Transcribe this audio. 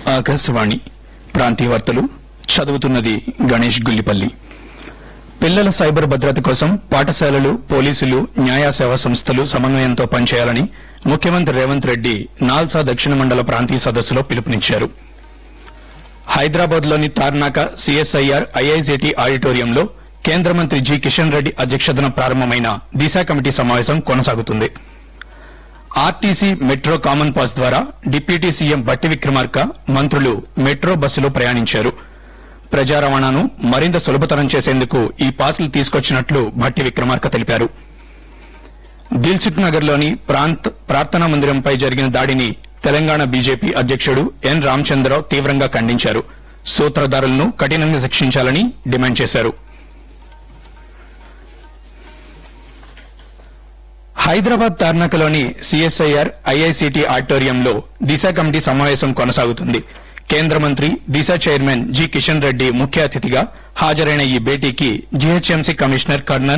ఆకాశవాణి ప్రాంతీయ వార్తలు చదువుతున్నది గణేష్ గుల్లిపల్లి పిల్లల సైబర్ భద్రత కోసం పాఠశాలలు పోలీసులు న్యాయ సేవా సంస్థలు సమన్వయంతో పనిచేయాలని ముఖ్యమంత్రి రేవంత్ రెడ్డి నాల్సా దక్షిణ మండల ప్రాంతీయ సదస్సులో పిలుపునిచ్చారు హైదరాబాద్ లోని తార్నాక సిఎస్ఐఆర్ ఐఐసిటి ఆడిటోరియంలో కేంద్ర మంత్రి జి కిషన్ రెడ్డి అధ్యక్షతన ప్రారంభమైన దిశ కమిటీ సమావేశం కొనసాగుతుంది ఆర్టీసీ మెట్రో కామన్ పాస్ ద్వారా డిప్యూటీ సీఎం బట్టి విక్రమార్క మంత్రులు మెట్రో బస్సులో ప్రయాణించారు ప్రజా రవాణాను మరింత సులభతరం చేసేందుకు ఈ పాసులు తీసుకొచ్చినట్లు భట్టి విక్రమార్క తెలిపారు దిల్సుఖ్ నగర్ లోని ప్రాంత్ ప్రార్థనా మందిరంపై జరిగిన దాడిని తెలంగాణ బీజేపీ అధ్యక్షుడు ఎన్ రామచంద్రరావు తీవ్రంగా ఖండించారు సూత్రధారులను కఠినంగా శిక్షించాలని డిమాండ్ చేశారు హైదరాబాద్ తార్నాకలోని సిఎస్ఐఆర్ ఐఐసిటి ఆడిటోరియంలో దిశ కమిటీ సమావేశం కొనసాగుతుంది కేంద్ర మంత్రి దిశ చైర్మన్ జి కిషన్ రెడ్డి ముఖ్య అతిథిగా హాజరైన ఈ భేటీకి జీహెచ్ఎంసీ కమిషనర్ కర్నల్